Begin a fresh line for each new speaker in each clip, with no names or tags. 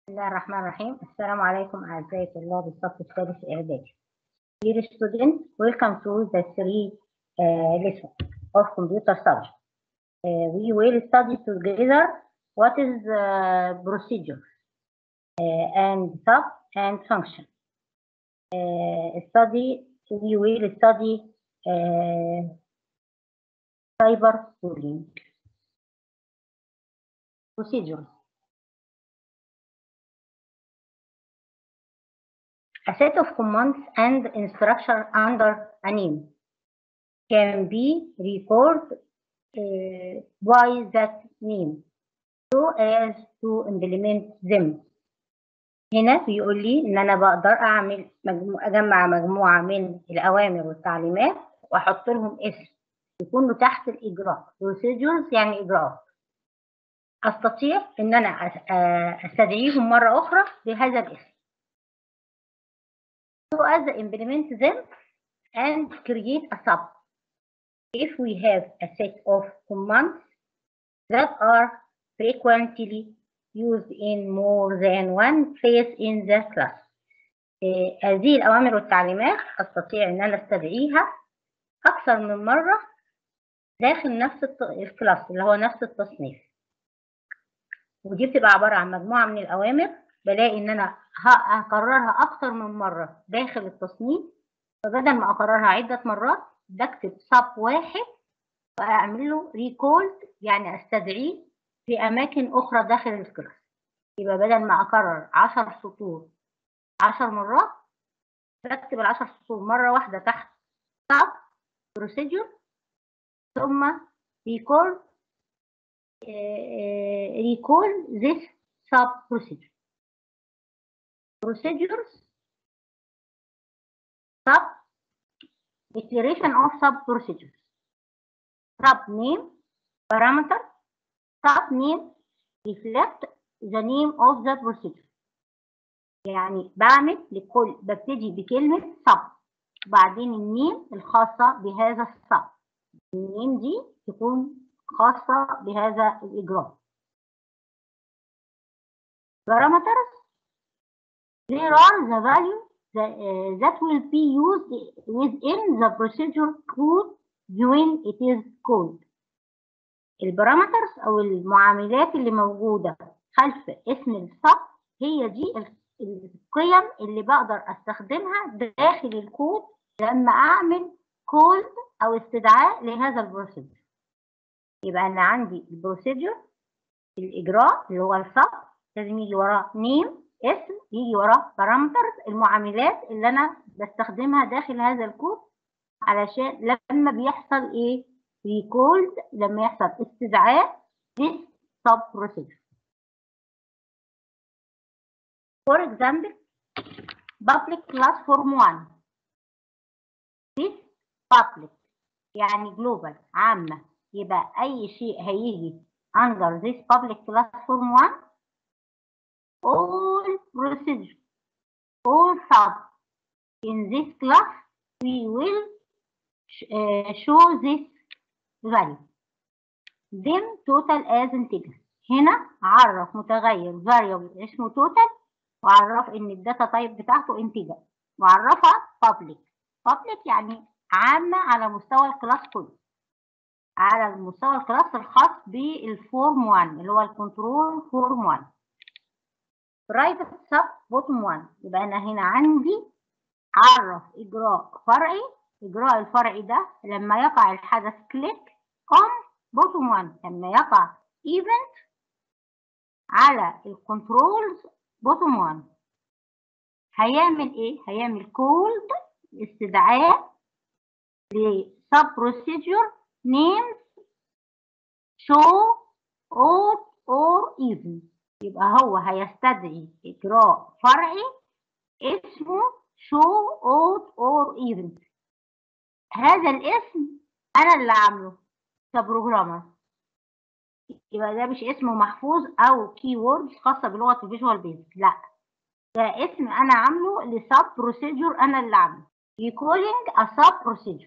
بسم الله الرحمن الرحيم السلام عليكم أعزائي طلاب الصف الثالث إعدادي Dear students, welcome to the three uh, lesson of computer study. Uh, we will study together what is uh, procedure uh, and sub and function. Uh, study we will study uh, cyber bullying. Procedure. A set of commands and instructions under a name can be recorded uh, by that name so as to implement them. هنا بيقول لي ان انا بقدر اعمل مجموع اجمع مجموعه من الاوامر والتعليمات واحط لهم اسم يكونوا تحت الاجراء procedures يعني اجراءات استطيع ان انا استدعيهم مره اخرى بهذا الاسم so as implement them and create a sub if we have a set of commands that are frequently used in more than one place in the class. إيه هذه الأوامر والتعليمات أستطيع أن أنا أستدعيها أكثر من مرة داخل نفس الكلاس اللي هو نفس التصنيف. ودي بتبقى عبارة عن مجموعة من الأوامر بلاقي إن أنا هكررها أكثر من مرة داخل التصنيف فبدل ما أكررها عدة مرات بكتب صب واحد وأعمل له ريكولد يعني أستدعيه في أماكن أخرى داخل الكلاس يبقى بدل ما أكرر عشر سطور عشر مرات بكتب العشر سطور مرة واحدة تحت sub procedure ثم recall uh, recall this sub procedure procedures sub declaration of sub procedures sub name parameter sub name reflect the name of the procedure يعني بعمل لكل ببتدي بكلمة sub وبعدين النيم الخاصة بهذا السب النيم دي تكون خاصة بهذا الإجراء parameters there are the value that, uh, that will be used within the procedure code when it is called البارامترز او المعاملات اللي موجوده خلف اسم السب هي دي القيم اللي بقدر استخدمها داخل الكود لما اعمل كولد او استدعاء لهذا البروسيجر يبقى انا عندي البروسيجر الاجراء اللي هو السب لازم يجي وراه نيم اسم يجي وراه بارامترز المعاملات اللي انا بستخدمها داخل هذا الكود علشان لما بيحصل ايه recalled لما يحصل استدعاء this sub procedure. For example, public class form 1. This public يعني global عامة يبقى أي شيء هيجي under this public class form 1 all procedure all sub in this class we will uh, show this value then total as integer هنا عرف متغير variable اسمه total وعرف ان الداتا تايب بتاعته integer وعرفها public public يعني عامة على مستوى الكلاس كله على مستوى الكلاس الخاص بالفورم 1 اللي هو الكنترول فورم 1 private sub bottom 1 يبقى انا هنا عندي عرف اجراء فرعي الاجراء الفرعي ده لما يقع الحدث كليك on bottom 1 لما يقع event على الكنترولز bottom 1 هيعمل ايه هيعمل كولد استدعاء ل sub procedure names show ought or even يبقى هو هيستدعي اجراء فرعي اسمه show ought or even هذا الاسم انا اللي عامله كبروجرامر يبقى ده مش اسمه محفوظ او كي ووردز خاصه بلغه الفيجوال بيزك لا ده اسم انا عامله لسب بروسيجر انا اللي عامله recalling a sub procedure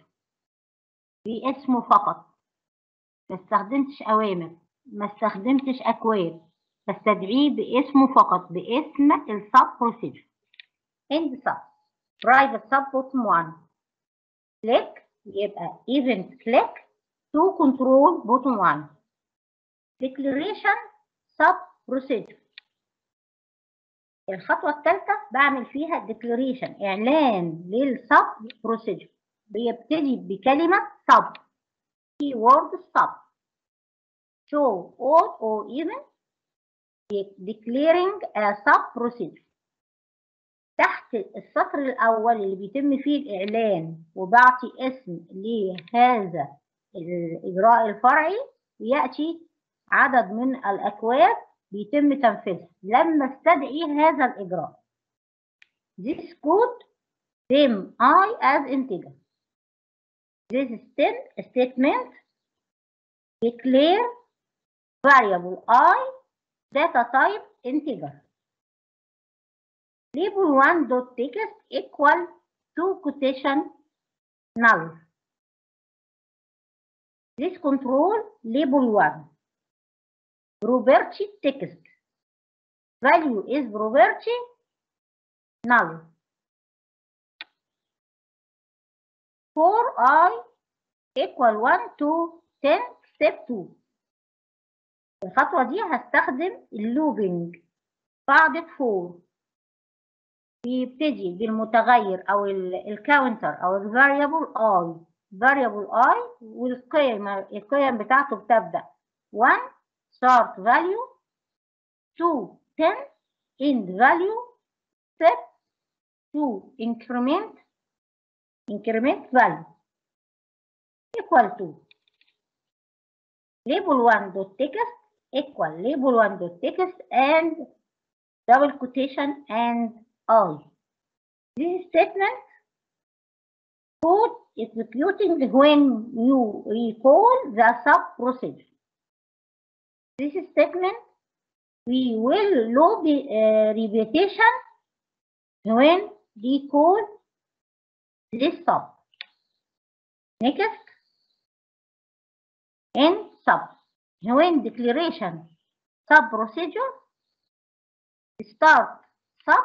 باسمه فقط ما استخدمتش اوامر ما استخدمتش اكواد بستدعيه باسمه فقط باسم السب بروسيجر end sub private sub bottom 1 click يبقى event click to control bottom 1 declaration sub procedure الخطوة الثالثة بعمل فيها declaration إعلان للسب procedure بيبتدي بكلمة sub keyword sub show all or even declaring a sub procedure تحت السطر الأول اللي بيتم فيه الإعلان وبعطي اسم لهذا الإجراء الفرعي يأتي عدد من الأكواد بيتم تنفيذها لما استدعي هذا الإجراء. This code same I as integer. This statement declare variable I data type integer. label 1 dot text equal to quotation null. This control label 1. Property text. Value is property null. For i equal 1 to 10 step 2. الخطوة دي هستخدم اللوبينج قاعدة فور بيبتدي بالمتغير او الكاونتر او الفاريبل اي فاريبل اي والقيم القيم بتاعته بتبدا 1 start value 2 10 end value step 2 increment increment value equal to label 1 dot text equal label 1 dot text and double quotation and I. This statement code executing when you recall the sub procedure. This statement we will load the uh, repetition when recall this sub. Next, in sub. When declaration sub procedure start sub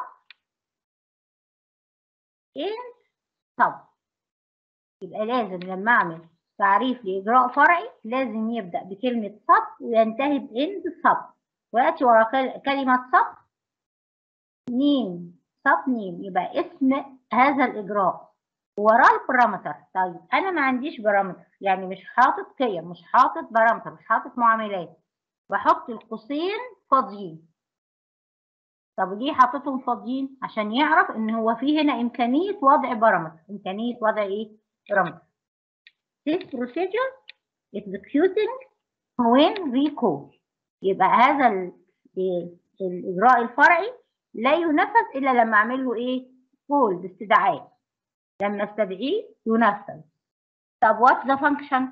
end sub يبقى لازم لما اعمل تعريف لاجراء فرعي لازم يبدا بكلمه sub وينتهي باند sub وياتي ورا كلمه sub نيم sub نيم يبقى اسم هذا الاجراء وراه البارامتر طيب انا ما عنديش بارامتر يعني مش حاطط قيم مش حاطط بارامتر مش حاطط معاملات بحط القوسين فاضيين طب ليه حاططهم فاضيين عشان يعرف ان هو في هنا امكانيه وضع بارامتر امكانيه وضع ايه بارامتر this procedure executing when recall يبقى هذا الاجراء الفرعي لا ينفذ الا لما اعمل له ايه كول باستدعاء لما استدعيه ينفذ طب what's the function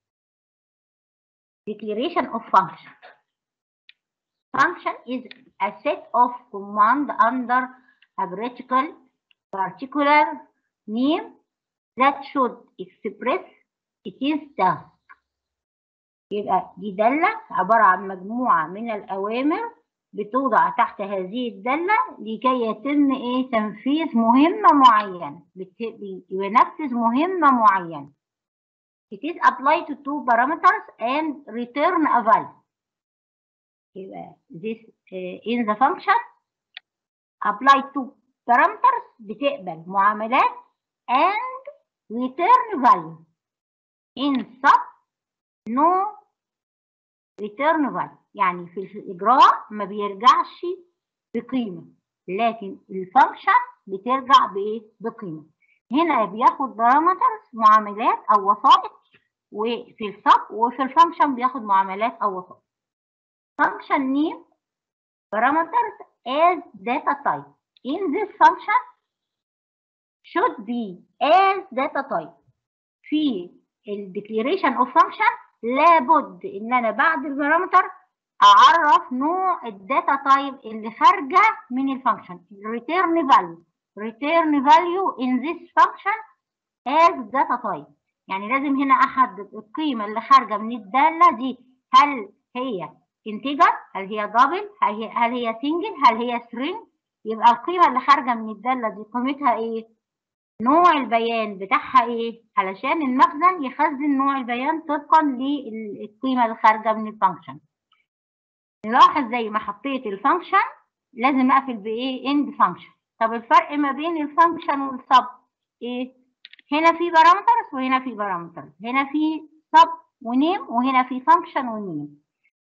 declaration of function function is a set of command under a particular particular name that should express its task يبقى دي دالة عبارة عن مجموعة من الأوامر بتوضع تحت هذه الدالة لكي يتم إيه تنفيذ مهمة معينة بينفذ مهمة معينة. It is applied to two parameters and return a value. يبقى this uh, in the function apply to parameters بتقبل معاملات and return value. In sub no return value يعني في الإجراء ما بيرجعش بقيمة لكن الفانكشن بترجع بإيه؟ بقيمة. هنا بياخد بارامترز معاملات أو وسائط وفي السب وفي الفانكشن بياخد معاملات أو وسائط. function name parameters as data type. In this function should be as data type. في ال declaration of function لابد ان انا بعد البارامتر اعرف نوع الداتا تايب اللي خارجه من الفانكشن return value return value in this function as data type يعني لازم هنا احدد القيمه اللي خارجه من الداله دي هل هي انتجر هل هي دبل هل هي هل هي سنجل هل هي سترينج يبقى القيمه اللي خارجه من الداله دي قيمتها ايه نوع البيان بتاعها ايه علشان المخزن يخزن نوع البيان طبقا للقيمه اللي خارجه من الفانكشن نلاحظ زي ما حطيت الفانكشن لازم اقفل بايه اند فانكشن طب الفرق ما بين الفانكشن والسب ايه هنا في بارامترز وهنا في بارامترز هنا في سب ونيم وهنا في فانكشن ونيم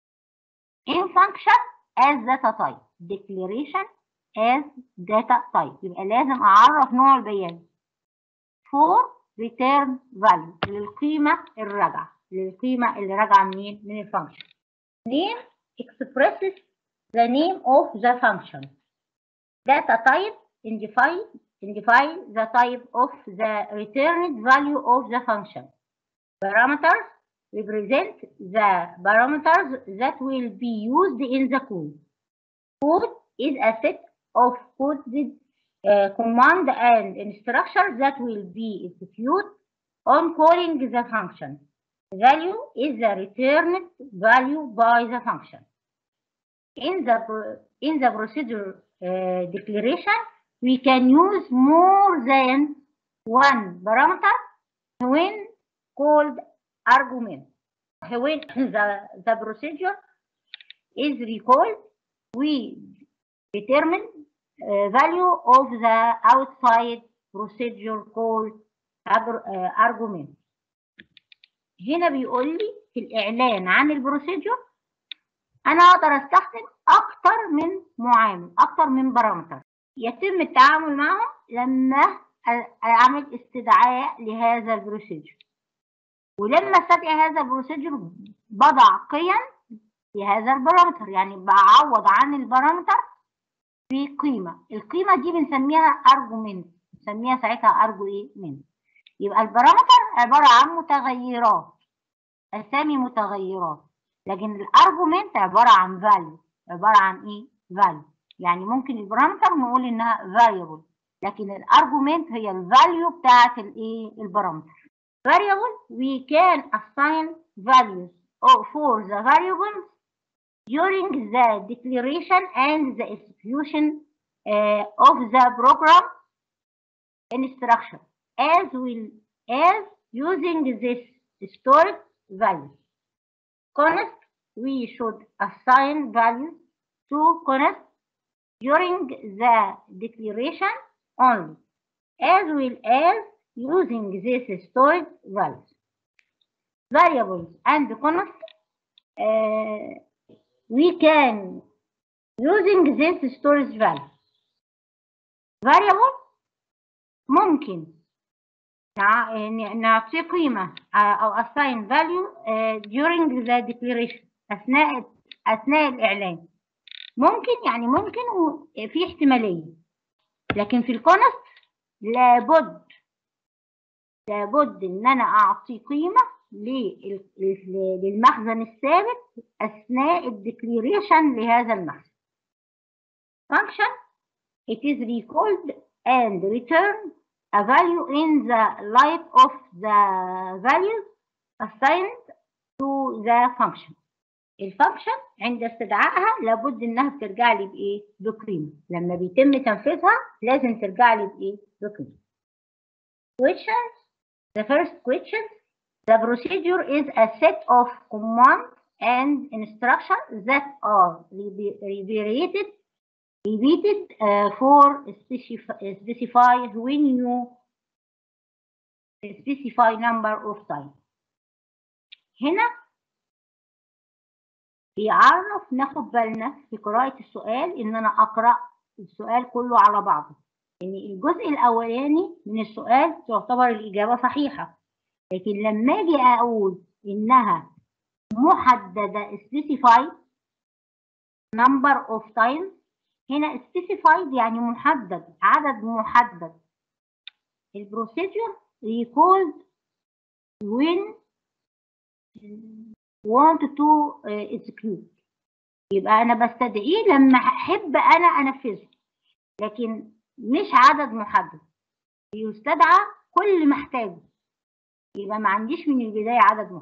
in function as data type declaration as data type يبقى لازم اعرف نوع البيان for return value للقيمة الراجعة للقيمة اللي راجعة منين من الفانكشن name expresses the name of the function data type identify identify the type of the returned value of the function parameters represent the parameters that will be used in the code. Code is a set of coded uh, command and instructions that will be executed on calling the function. Value is the returned value by the function. In the, in the procedure uh, declaration, we can use more than one parameter when called argument. When the, the procedure is recalled, we determine uh, value of the outside procedure called uh, argument. هنا بيقول لي في الإعلان عن البروسيجر أنا أقدر أستخدم أكتر من معامل أكتر من بارامتر يتم التعامل معهم لما أعمل استدعاء لهذا البروسيجر ولما استدعي هذا البروسيجر بضع قيم في هذا البارامتر يعني بعوض عن البارامتر بقيمه القيمه دي بنسميها ارجومنت بنسميها ساعتها ارجو ايه من يبقى البارامتر عباره عن متغيرات اسامي متغيرات لكن الارجومنت عباره عن فاليو عباره عن ايه فاليو يعني ممكن البارامتر نقول انها فاريبل لكن الارجومنت هي الفاليو بتاعت الايه البارامتر variable, we can assign values for the variables during the declaration and the execution uh, of the program instruction as will as using this stored values. Const, we should assign values to const during the declaration only, as well as using this stored values. Variables and const, uh, we can using this storage value. Variable ممكن نعطيه قيمة أو assign value during the declaration أثناء أثناء الإعلان. ممكن يعني ممكن في احتمالية لكن في الكونست لابد لابد ان انا اعطي قيمه للمخزن الثابت اثناء الديكليريشن لهذا المخزن function it is recalled and return a value in the light of the values assigned to the function الفانكشن عند استدعائها لابد انها بترجع لي بايه بقيمه لما بيتم تنفيذها لازم ترجع لي بايه بقيمه questions The first question, the procedure is a set of commands and instructions that are repeated, repeated uh, for specify, specify when you specify number of times. هنا بيعرف ناخد بالنا في قراءة السؤال إن أنا أقرأ السؤال كله على بعضه. ان الجزء الاولاني من السؤال تعتبر الاجابه صحيحه لكن لما اجي اقول انها محدده specify number of times هنا specified يعني محدد عدد محدد البروسيجر recalled when want to execute يبقى انا بستدعيه لما احب انا انفذه لكن مش عدد محدد بيستدعى كل محتاجه يبقى ما عنديش من البداية عدد محدد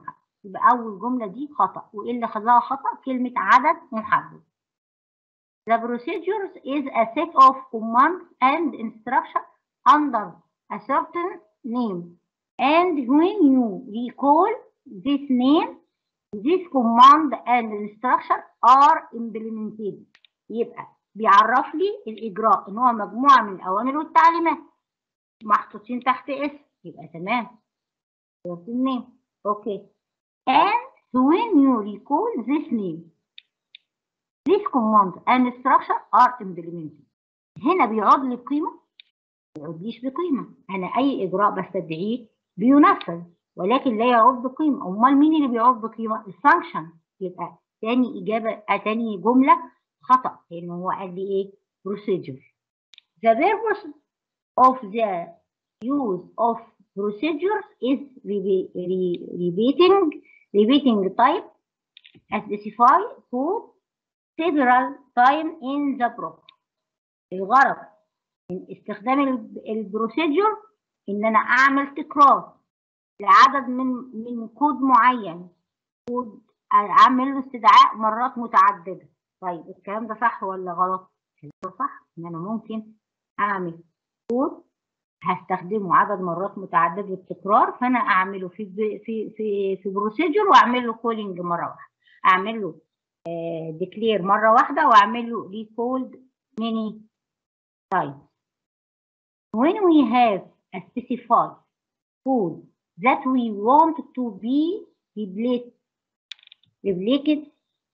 يبقى أول جملة دي خطأ وإيه اللي خلاها خطأ؟ كلمة عدد محدد. The procedures is a set of commands and instructions under a certain name. And when you recall this name, this command and instruction are implemented. يبقى بيعرف لي الإجراء إن هو مجموعة من الأوامر والتعليمات محطوطين تحت اسم يبقى تمام. name. Okay. And when you recall this name, these commands and instructions are implemented. هنا بيعود لي بقيمة ما بيعودليش بقيمة أنا أي إجراء بستدعيه بينفذ ولكن لا يعود بقيمة أمال مين اللي بيعود بقيمة؟ الفانكشن يبقى تاني إجابة آه تاني جملة خطأ لأن هو قال لي إيه؟ procedure. The purpose of the use of procedures is repeating repeating type specified to several time in the program. الغرض من استخدام البروسيجر ان انا اعمل تكرار لعدد من من كود معين كود اعمل له استدعاء مرات متعدده طيب الكلام ده صح ولا غلط صح ان انا ممكن اعمل كود هستخدمه عدد مرات متعدده بالتكرار فانا اعمله في في في في بروسيجر واعمل له كولينج مره واحده اعمل له ديكلير مره واحده واعمل له ريكولد ميني تايم when we have a specified code that we want to be replaced replaced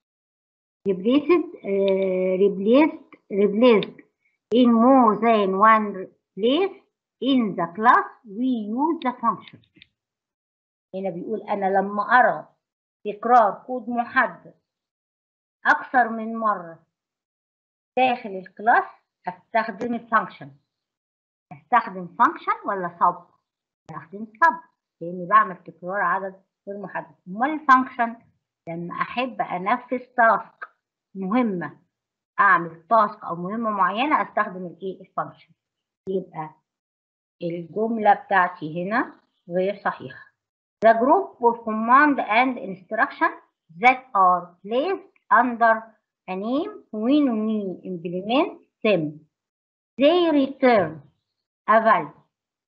replaced uh, replaced replaced in more than one place in the class we use the function هنا بيقول انا لما ارى تكرار كود محدد اكثر من مره داخل الكلاس استخدم الفانكشن استخدم فانكشن ولا سب استخدم سب لاني بعمل تكرار عدد غير محدد امال الفانكشن لما احب انفذ تاسك مهمه اعمل تاسك او مهمه معينه استخدم الايه الفانكشن يبقى الجمله بتاعتي هنا غير صحيحه The group of command and instruction that are placed under a name when we implement them. They return a value.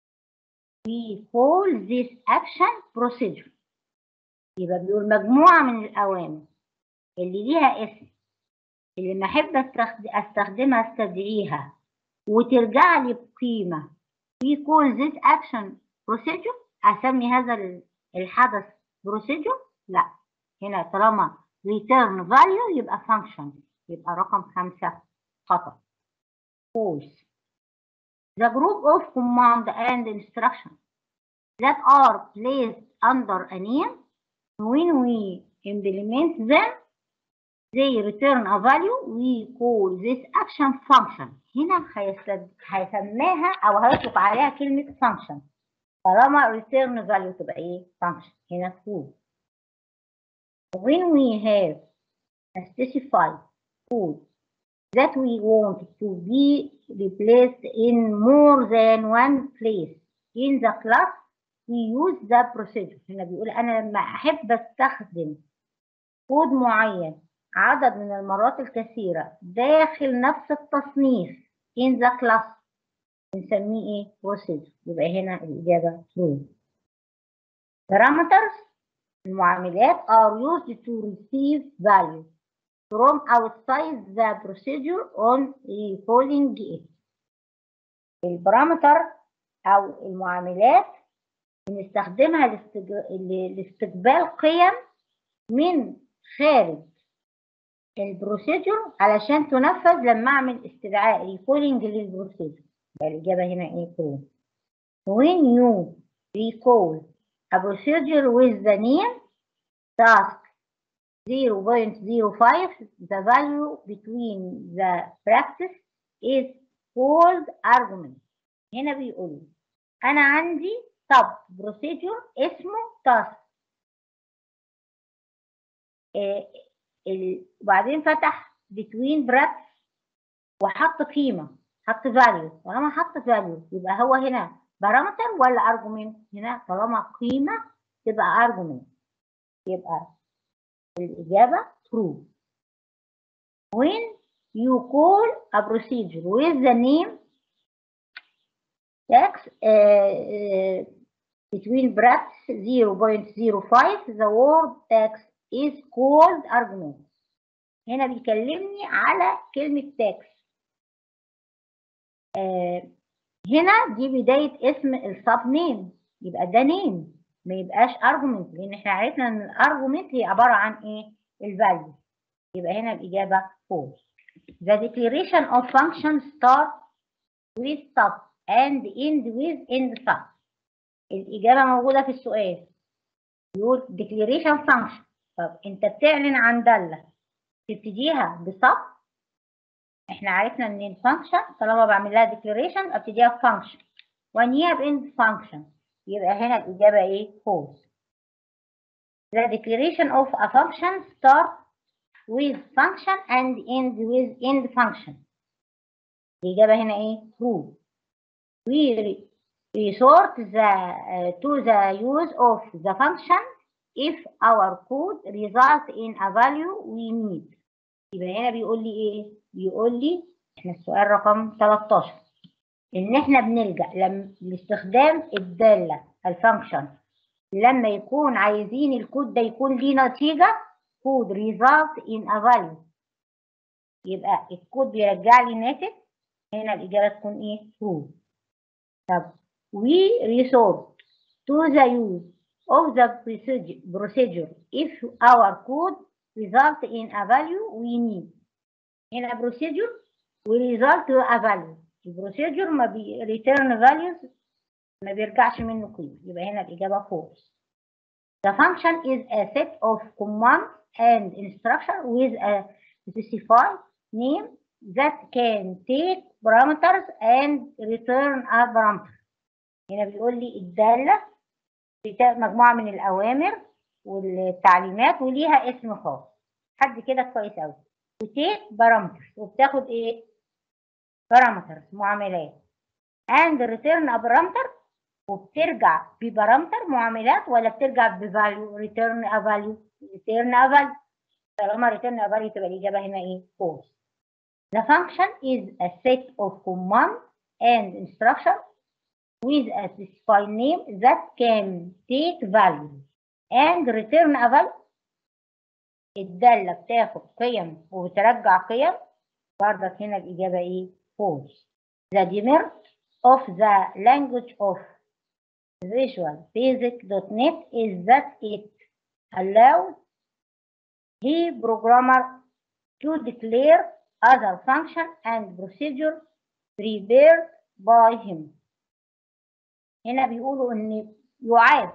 We call this action procedure. يبقى بيقول مجموعة من الأوامر اللي ليها اسم اللي ما أحب أستخدمها استدعيها وترجع لي بقيمة we call this action procedure أسمي هذا الحدث procedure لا هنا طالما return value يبقى function يبقى رقم خمسة خطأ false the group of command and instruction that are placed under a name when we implement them they return a value we call this action function هنا هيسماها او هيطلق عليها كلمة function طالما return value تبقى ايه function هنا true when we have a specified code that we want to be replaced in more than one place in the class we use the procedure هنا بيقول انا لما احب استخدم كود معين عدد من المرات الكثيرة داخل نفس التصنيف in the class بنسميه ايه procedure يبقى هنا الإجابة true parameters المعاملات are used to receive value from outside the procedure on recalling it البارامتر أو المعاملات بنستخدمها لاستقبال قيم من خارج البروسيجر علشان تنفذ لما اعمل استدعاء ريكولينج للبروسيجر الإجابة هنا إيه true when you recall a procedure with the name task 0.05 the value between the practice is called argument هنا بيقول أنا عندي sub procedure اسمه task إيه وبعدين فتح between brackets وحط قيمة حط value طالما حط value يبقى هو هنا بارامتر ولا argument هنا طالما قيمة تبقى argument يبقى الإجابة true when you call a procedure with the name tax uh, uh, between brackets 0.05 the word tax is called argument هنا بيكلمني على كلمة tax آه هنا دي بداية اسم السب نيم يبقى ده نيم ما يبقاش argument لأن احنا عرفنا إن الارجيومنت هي عبارة عن إيه؟ الفاليو يبقى هنا الإجابة false. The declaration of function start with sub and end with end sub. الإجابة موجودة في السؤال. يقول declaration function. طب أنت بتعلن عن دالة تبتديها بسب احنا عرفنا ان الفانكشن طالما بعمل لها declaration ابتديها بفانكشن وانيها باند function يبقى هنا الإجابة إيه؟ false. The declaration of a function start with function and end with end function. الإجابة هنا إيه؟ true. We resort the, uh, to the use of the function if our code result in a value we need. يبقى هنا بيقول لي إيه؟ بيقول لي إحنا السؤال رقم 13 إن إحنا بنلجأ لم لاستخدام الدالة الفانكشن لما يكون عايزين الكود ده يكون ليه نتيجة كود result in a value يبقى الكود بيرجع لي ناتج هنا الإجابة تكون إيه؟ true طب we resort to the use of the procedure, procedure if our code result in a value we need هنا procedure will result to a value البروسيجر ما بي return values ما بيرجعش منه قيمة يبقى هنا الإجابة false The function is a set of commands and instructions with a specified name that can take parameters and return a parameter. هنا بيقول لي الدالة مجموعة من الأوامر والتعليمات وليها اسم خاص. حد كده كويس أوي. وتيك parameters وبتاخد إيه؟ parameters معاملات. and return a parameter وبترجع ببارامتر معاملات ولا بترجع بفاليو ريتيرن ا فاليو ريتيرن ا فاليو طالما ريتيرن ا فاليو تبقى الاجابه هنا ايه false The function is a set of commands and instructions with a specified name that can take value and return a value الدالة بتاخد قيم وبترجع قيم برضك هنا الإجابة إيه؟ false. The demerit of the language of Visual Basic.NET is that it allows the programmer to declare other function and procedure prepared by him. هنا بيقولوا ان يعاد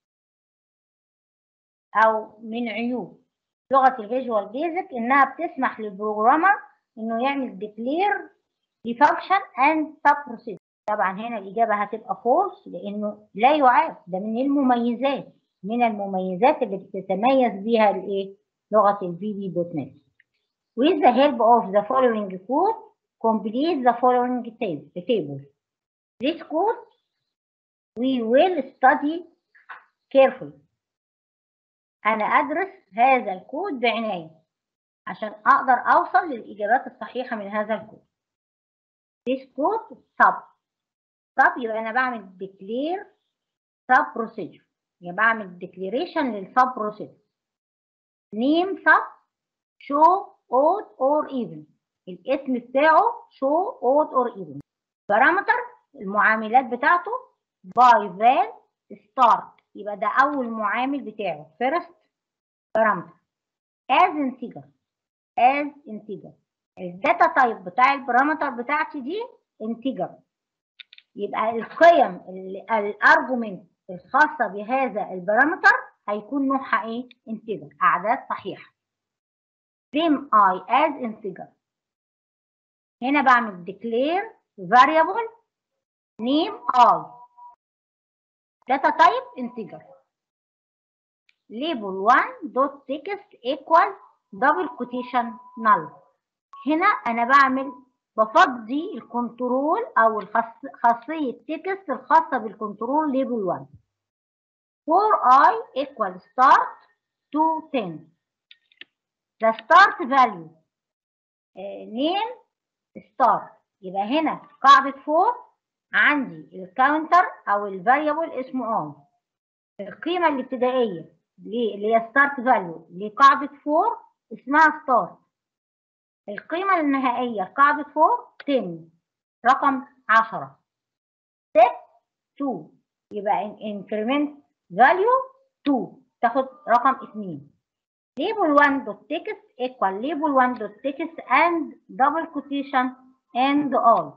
او من عيوب لغه الفيجوال بيزك انها بتسمح للبروجرامر انه يعمل ديكلير لفانكشن اند سب بروسيجر طبعا هنا الإجابة هتبقى فولس لأنه لا يعاد ده من المميزات من المميزات اللي بتتميز بيها الإيه؟ لغة الفي بي دوت نت. With the help of the following code, complete the following table. This code we will study carefully. أنا أدرس هذا الكود بعناية عشان أقدر أوصل للإجابات الصحيحة من هذا الكود. This code sub sub يبقى أنا بعمل declare sub procedure يبقى بعمل declaration للsub procedure. name sub show odd or even الاسم بتاعه show odd or even. parameter المعاملات بتاعته by val start يبقى ده أول معامل بتاعه first parameter as integer as integer الداتا تايب بتاع البارامتر بتاعتي دي integer يبقى القيم الارجومنت الخاصه بهذا البارامتر هيكون نوعها ايه integer اعداد صحيحه same i as integer هنا بعمل declare variable name i data type integer label 1 dot text equal double quotation null هنا انا بعمل بفضي الكنترول او خاصيه تكست الخاصه بالكنترول ليبل 1 for i equal start to 10 the start value uh, name start يبقى هنا قاعدة فور عندي الكاونتر أو الفاريبل اسمه اون القيمة الابتدائية اللي هي ستارت فاليو لقاعدة فور اسمها ستارت القيمة النهائية قاعدة فور 10 رقم 10 set 2 يبقى increment value 2 تاخد رقم 2 label 1 dot text equal label 1 dot text and double quotation and all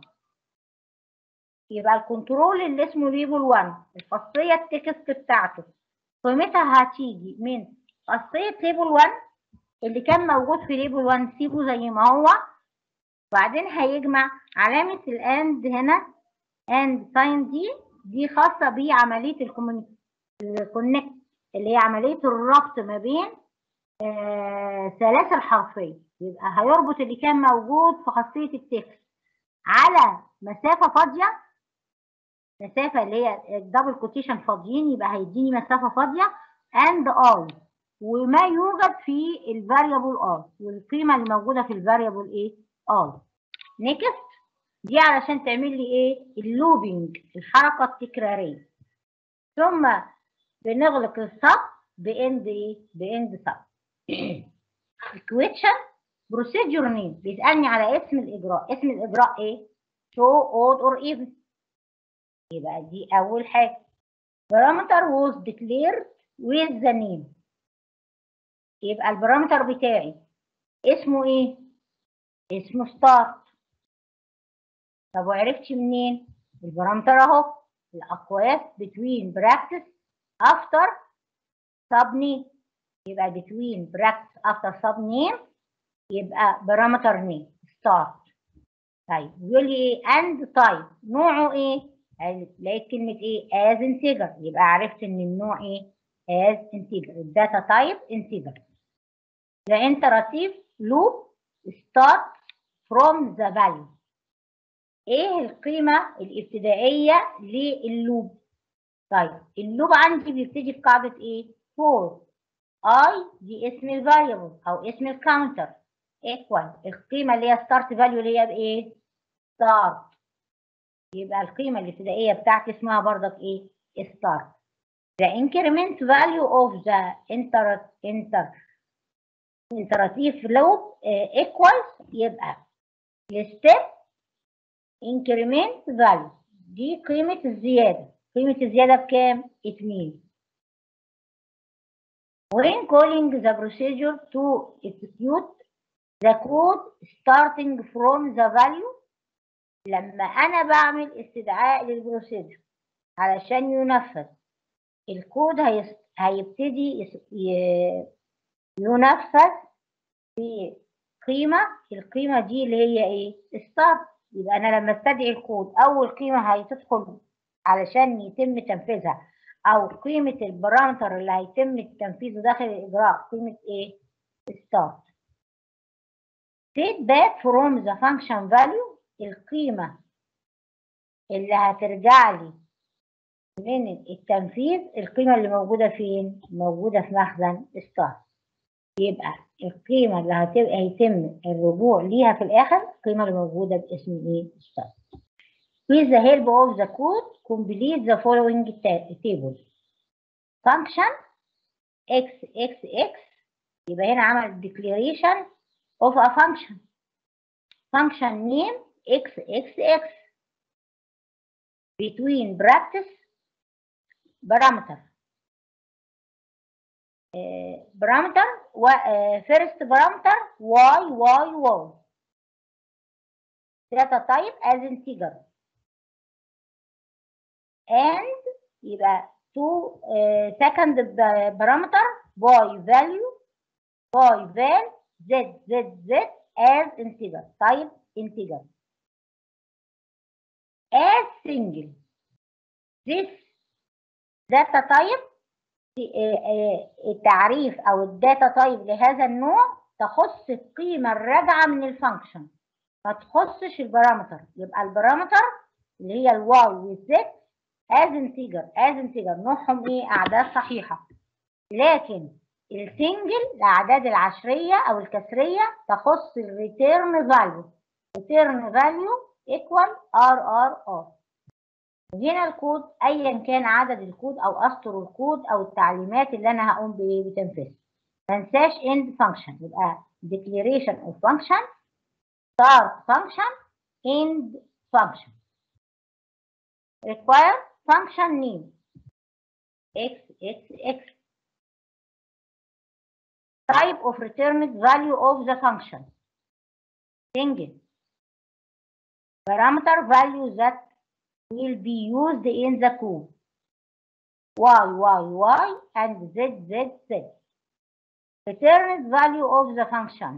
يبقى الكنترول اللي اسمه ليبل 1 الخاصية التكست بتاعته قيمتها هتيجي من خاصية ليبل 1 اللي كان موجود في ليبل 1 سيبه زي ما هو وبعدين هيجمع علامة الاند هنا اند ساين دي دي خاصة بعملية الكونكت اللي هي عملية الربط ما بين آه سلاسل حرفية يبقى هيربط اللي كان موجود في خاصية التكست على مسافة فاضية مسافة اللي هي الدبل كوتيشن فاضيين يبقى هيديني مسافة فاضية اند اي وما يوجد في الفاريبل اي والقيمة اللي موجودة في الفاريبل ايه اي نيكست دي علشان تعمل لي ايه اللوبينج الحركة التكرارية ثم بنغلق السب باند ايه باند سب الكويتشن بروسيدجر نيم بيسألني على اسم الإجراء اسم الإجراء إيه؟ show odd or even يبقى دي أول حاجة parameter was declared with the name يبقى البارامتر بتاعي اسمه إيه؟ اسمه start طب وعرفت منين؟ البارامتر أهو الأقواس between brackets after subname يبقى between brackets after subname يبقى بارامتر نيم ستارت طيب يقول لي ايه اند تايب نوعه ايه لقيت كلمه ايه از انتجر يبقى عرفت ان النوع ايه از انتجر الداتا تايب انتجر the iterative loop start from the value ايه القيمه الابتدائيه لللوب طيب اللوب عندي بيبتدي في قاعده ايه فور اي دي اسم الفاريبل او اسم الكاونتر ايكوال القيمة اللي هي ستارت فاليو اللي هي بايه؟ ستارت يبقى القيمة الابتدائية بتاعتي اسمها برضك ايه؟ ستارت The increment value of the inter inter iterative loop uh, equals يبقى الستيب increment value دي قيمة الزيادة قيمة الزيادة بكام؟ 2 When calling the procedure to execute the code starting from the value لما انا بعمل استدعاء للبروسيجر علشان ينفذ الكود هيس... هيبتدي يس... ي... ينفذ بقيمة القيمة دي اللي هي ايه start يبقى انا لما استدعي الكود اول قيمة هتدخل علشان يتم تنفيذها او قيمة البارامتر اللي هيتم تنفيذه داخل الاجراء قيمة ايه start take back from the function value القيمة اللي هترجع لي من التنفيذ القيمة اللي موجودة فين؟ موجودة في مخزن start يبقى القيمة اللي هتبقى هيتم الرجوع ليها في الآخر القيمة اللي موجودة باسم ايه؟ start with the help of the code complete the following table function x x x يبقى هنا عمل declaration of a function. Function name xxx between brackets parameter. Uh, parameter uh, first parameter y y y. Data type as integer. And يبقى to uh, second parameter by value by val z z z as integer type integer as single this data type التعريف او الداتا تايب لهذا النوع تخص القيمه الراجعه من الفانكشن ما تخصش البارامتر يبقى البارامتر اللي هي الواي والزد as integer as integer نوعهم ايه اعداد صحيحه لكن السنجل الأعداد العشرية أو الكسرية تخص الريتيرن فاليو return value equal RRR هنا الكود ايا كان عدد الكود او اسطر الكود او التعليمات اللي انا هقوم بتنفيذها ما انساش end function يبقى declaration of function start function end function require function name x x x type of returned value of the function single parameter value that will be used in the code y y y and z z z returned value of the function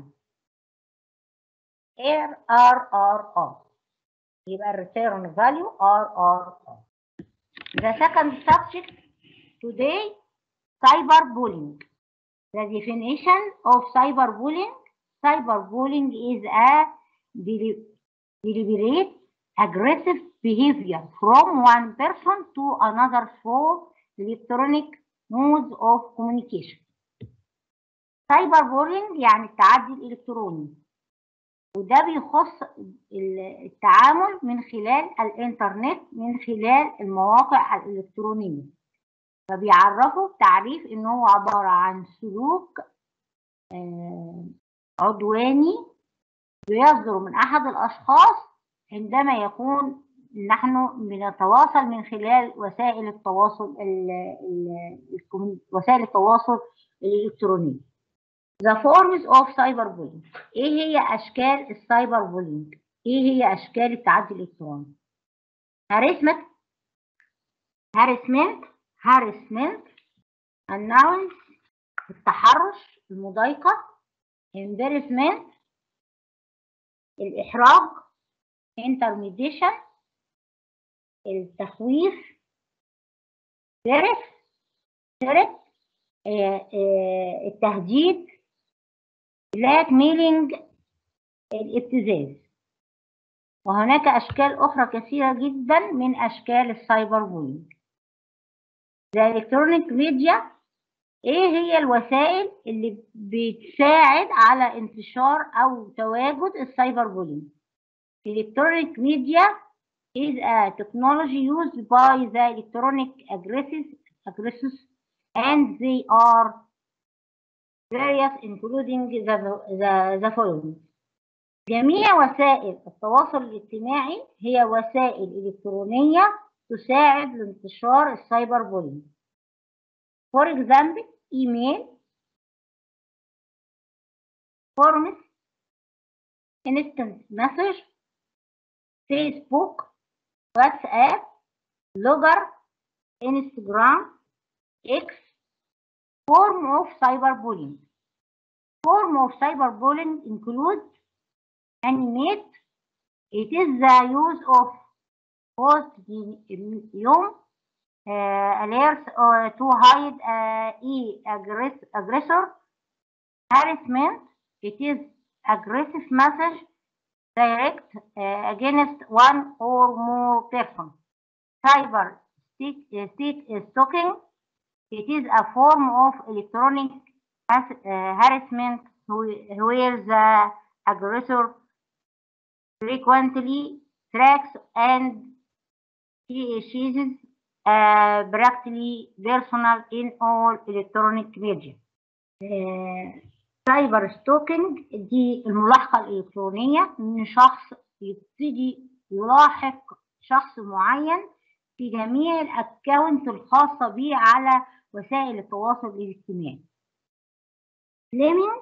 r r r r يبقى return value r r r the second subject today cyberbullying the definition of cyberbullying cyberbullying is a deliberate aggressive behavior from one person to another through electronic modes of communication. cyberbullying يعني التعدي الإلكتروني وده بيخص التعامل من خلال الإنترنت من خلال المواقع الإلكترونية فبيعرفوا تعريف إن هو عبارة عن سلوك عدواني يصدر من أحد الأشخاص عندما يكون نحن بنتواصل من خلال وسائل التواصل ال ال وسائل التواصل الإلكترونية. The forms of cyberbullying إيه هي أشكال السايبر بولينج؟ إيه هي أشكال التعدي الإلكتروني؟ harassment harassment harassment announce التحرش المضايقة embarrassment الإحراج intermediation التخويف ثرف ثرف التهديد بلاك ميلينج الابتزاز وهناك أشكال أخرى كثيرة جدا من أشكال السايبر بولينج الإلكترونيك ميديا إيه هي الوسائل اللي بتساعد على انتشار أو تواجد السايبر بولينج Electronic media is a technology used by the electronic aggressors, aggressors and they are various including the, the, the following. جميع وسائل التواصل الاجتماعي هي وسائل إلكترونية تساعد لانتشار السايبر بولينج. For example, email, forms, instant message, Facebook, WhatsApp, Blogger, Instagram, X, form of cyberbullying. Form of cyberbullying includes animate. It is the use of post-idiom uh, alerts uh, to hide uh, e aggress aggressor. Harassment. It is aggressive message direct uh, against one or more person. Cyber state, uh, state stalking. It is a form of electronic has, uh, harassment where the aggressor frequently tracks and chases uh, practically personal in all electronic media. سايبر ستوكينج دي الملاحقة الإلكترونية إن شخص يبتدي يلاحق شخص معين في جميع الأكاونت الخاصة به على وسائل التواصل الاجتماعي. فليمنج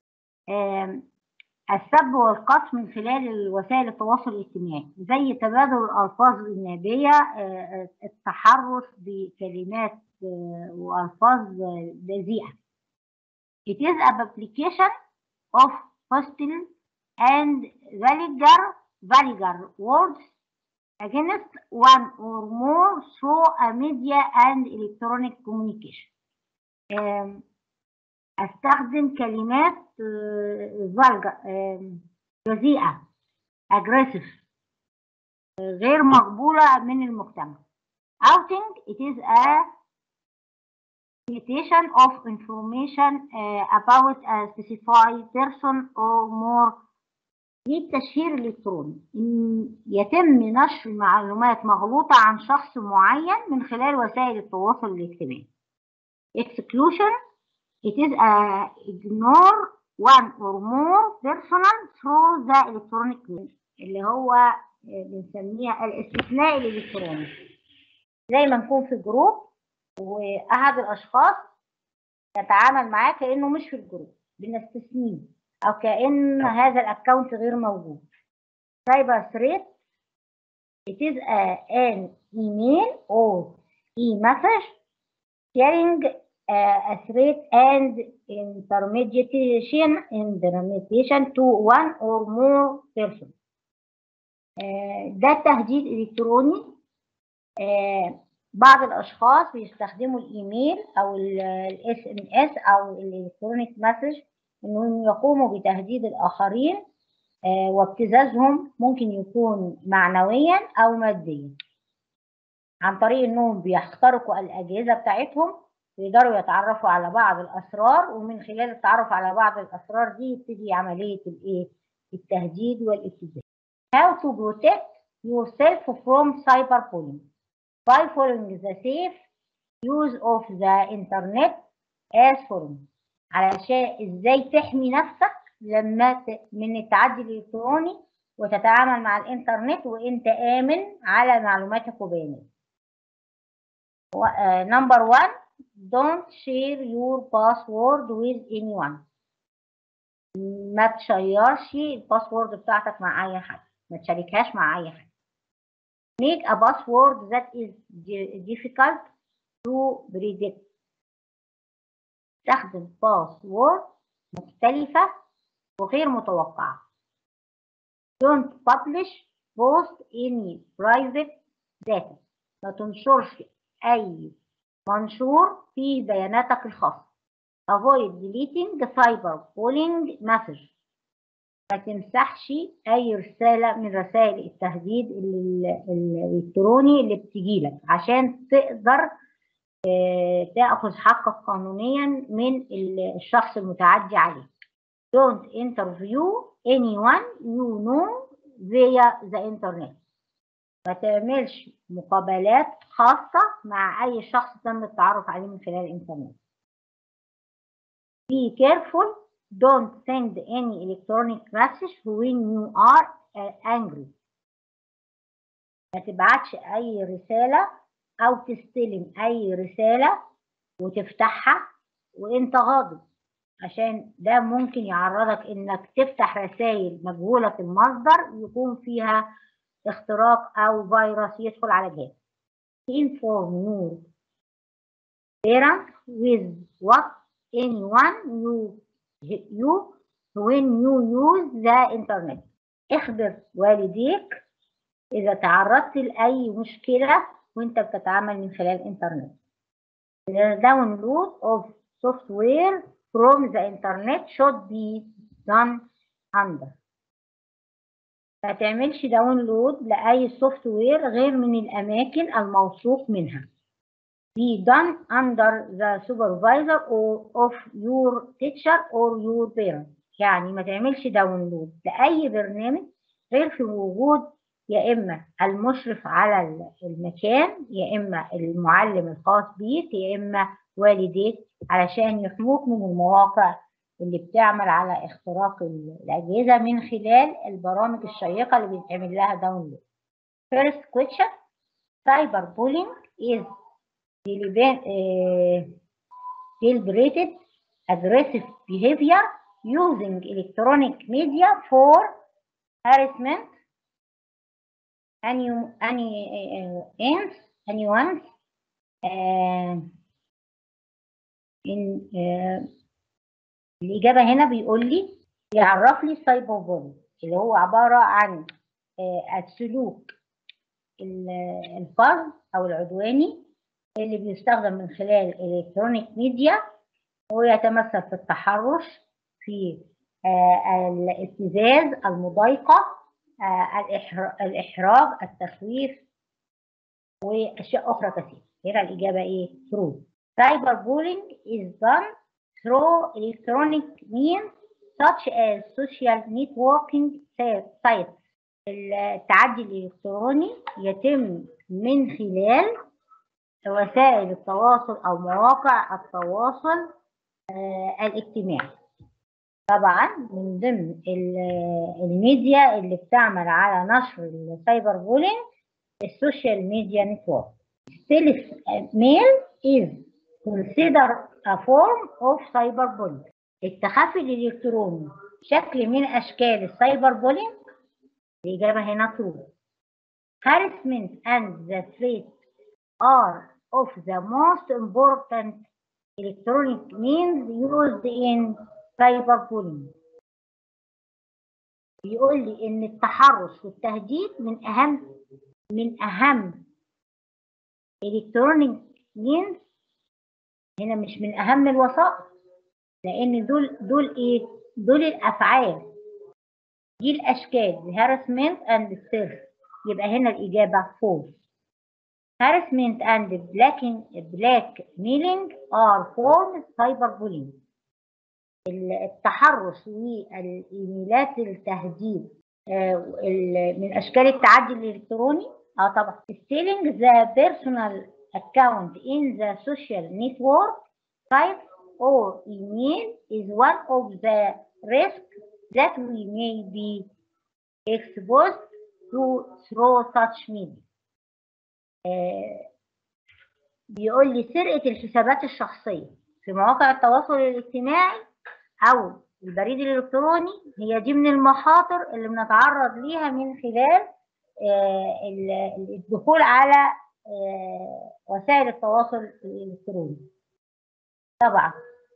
السب والقصف من خلال وسائل التواصل الاجتماعي زي تبادل الألفاظ النابية التحرش بكلمات وألفاظ بذيئة. It is a publication of hostile and vulgar, vulgar words against one or more through a media and electronic communication. أستخدم كلمات vulgar بذيئة aggressive غير مقبولة من المجتمع. Outing it is a facilitation of information uh, about a specified person or more دي التشهير الإلكتروني إن يتم نشر معلومات مغلوطة عن شخص معين من خلال وسائل التواصل الاجتماعي. Exclusion It is a ignore one or more personal through the electronic means اللي هو بنسميها الاستثناء الإلكتروني. زي ما نكون في جروب وأحد الأشخاص يتعامل معاه كأنه مش في الجروب بنستثنيه أو كأن هذا الأكونت غير موجود. Cyber threat It is a, an email or e-message sharing uh, a threat and intermediation intermediation to one or more person. Uh, ده التهديد الإلكتروني uh, بعض الأشخاص بيستخدموا الإيميل أو الاس ام اس أو الإلكترونيك مسج إنهم يقوموا بتهديد الآخرين uh, وابتزازهم ممكن يكون معنويا أو ماديا عن طريق إنهم بيخترقوا الأجهزة بتاعتهم يقدروا يتعرفوا على بعض الأسرار ومن خلال التعرف على بعض الأسرار دي يبتدي عملية الإيه؟ التهديد والابتزاز. How to protect yourself from cyberbullying by following the safe use of the internet as following. علشان ازاي تحمي نفسك لما ت... من التعدي الإلكتروني وتتعامل مع الإنترنت وأنت آمن على معلوماتك وبياناتك. نمبر 1 don't share your password with anyone ما تشيرش الباسورد بتاعتك مع اي حد ما تشاركهاش مع اي حد make a password that is difficult to predict استخدم باسورد مختلفة وغير متوقعة don't publish post any private data ما تنشرش أي منشور فيه بياناتك الخاصة. Avoid deleting the cyberbullying message. ما تمسحش أي رسالة من رسائل التهديد الإلكتروني اللي بتجيلك عشان تقدر تأخذ حقك قانونيا من الشخص المتعدي عليك. Don't interview anyone you know via the internet. ما تعملش مقابلات خاصة مع أي شخص تم التعرف عليه من خلال الإنترنت. Be careful. Don't send any electronic message when you are angry. ما تبعتش أي رسالة أو تستلم أي رسالة وتفتحها وأنت غاضب عشان ده ممكن يعرضك إنك تفتح رسائل مجهولة المصدر يكون فيها اختراق أو فيروس يدخل على جهازك. Inform your parents with what anyone you you when you use the internet. اخبر والديك إذا تعرضت لأي مشكلة وأنت بتتعامل من خلال الإنترنت. The download of software from the internet should be done under. ما تعملش داونلود لأي سوفت وير غير من الأماكن الموثوق منها. Be done under the supervisor or of your teacher or your parent. يعني ما تعملش داونلود لأي برنامج غير في وجود يا إما المشرف على المكان يا إما المعلم الخاص بيك يا إما والديك علشان يحموك من المواقع اللي بتعمل على اختراق الأجهزة من خلال البرامج الشيقة اللي بيتعمل لها داونلود. First question Cyberbullying is deliberate aggressive behavior using electronic media for harassment any any uh, anyone's uh, in uh, الإجابة هنا بيقول لي يعرف لي السايبر بولينج اللي هو عبارة عن السلوك الفظ أو العدواني اللي بيستخدم من خلال الإلكترونيك ميديا ويتمثل في التحرش في الابتزاز المضايقة الإحراج التخويف وأشياء أخرى كثيرة هنا الإجابة إيه؟ true Cyberbullying is done through electronic means such as social networking sites. التعدي الإلكتروني يتم من خلال وسائل التواصل أو مواقع التواصل الاجتماعي. طبعا من ضمن الميديا اللي بتعمل على نشر السايبر بولينج السوشيال ميديا نتورك. Self mail is considered a form of cyberbullying. التخفي الإلكتروني شكل من أشكال السايبر بولينج الإجابة هنا true. Harassment and the threat are of the most important electronic means used in cyberbullying. بيقول لي إن التحرش والتهديد من أهم من أهم electronic means هنا مش من أهم الوسائط لأن دول دول إيه؟ دول الأفعال دي الأشكال harassment and self يبقى هنا الإجابة false harassment and blacking blackmailing are forms cyberbullying التحرش والايميلات التهديد من اشكال التعدي الالكتروني اه طبعا stealing the personal account in the social network site or email is one of the risks that we may be exposed to through such media. آه بيقول لي سرقة الحسابات الشخصية في مواقع التواصل الاجتماعي أو البريد الإلكتروني هي دي من المخاطر اللي بنتعرض ليها من خلال آه الدخول على آه وسائل التواصل الإلكتروني. طبعا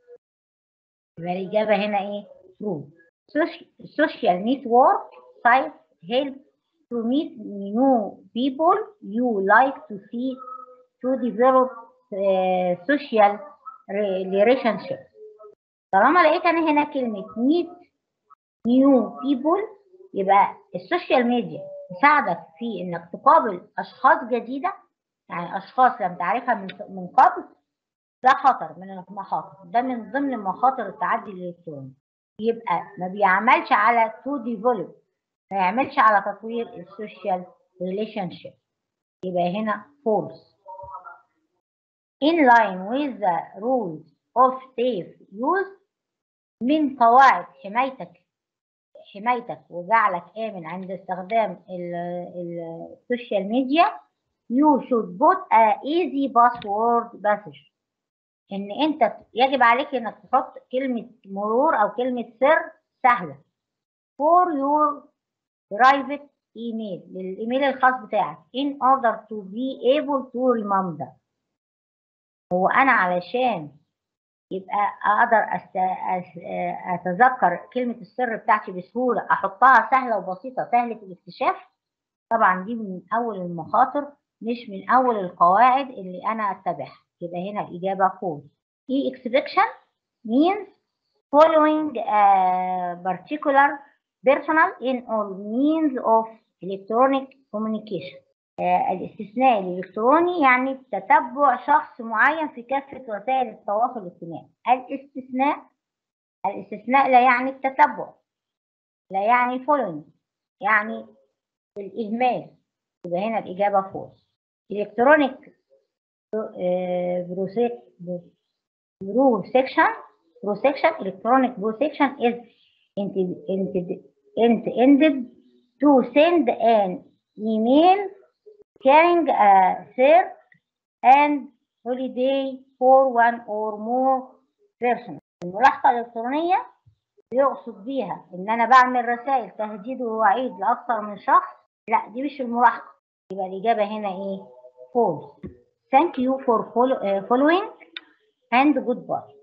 يبقى الإجابة هنا إيه؟ true. Social network sites help to meet new people you like to see to develop uh, social relationships. طالما لقيت انا هنا كلمة meet new people يبقى السوشيال ميديا تساعدك في انك تقابل اشخاص جديدة يعني اشخاص لم تعرفها من من قبل ده خطر من المخاطر ده من ضمن مخاطر التعدي الالكتروني يبقى ما بيعملش على تو ديفلوب ما يعملش على تطوير السوشيال ريليشن شيب يبقى هنا false in line with the rules of safe use من قواعد حمايتك حمايتك وجعلك آمن عند استخدام السوشيال ميديا you should put a easy password message ان انت يجب عليك انك تحط كلمة مرور او كلمة سر سهلة for your private email للايميل الخاص بتاعك in order to be able to remember هو انا علشان يبقى اقدر أست... اتذكر كلمة السر بتاعتي بسهولة احطها سهلة وبسيطة سهلة الاكتشاف طبعا دي من اول المخاطر مش من اول القواعد اللي انا اتبعها يبقى هنا الاجابة false e exception means following a particular personal in all means of electronic communication آه الاستثناء الإلكتروني يعني تتبع شخص معين في كافة وسائل التواصل الاجتماعي الاستثناء الاستثناء لا يعني التتبع لا يعني following يعني الإهمال يبقى هنا الإجابة false electronic prosecution prosecution electronic prosecution is intended to send an email carrying a cert and holiday for one or more persons. الملاحقة الإلكترونية يقصد بيها إن أنا بعمل رسائل تهديد ووعيد لأكثر من شخص لا دي مش الملاحقة يبقى الإجابة هنا إيه؟ false. Thank you for follow, uh, following and goodbye.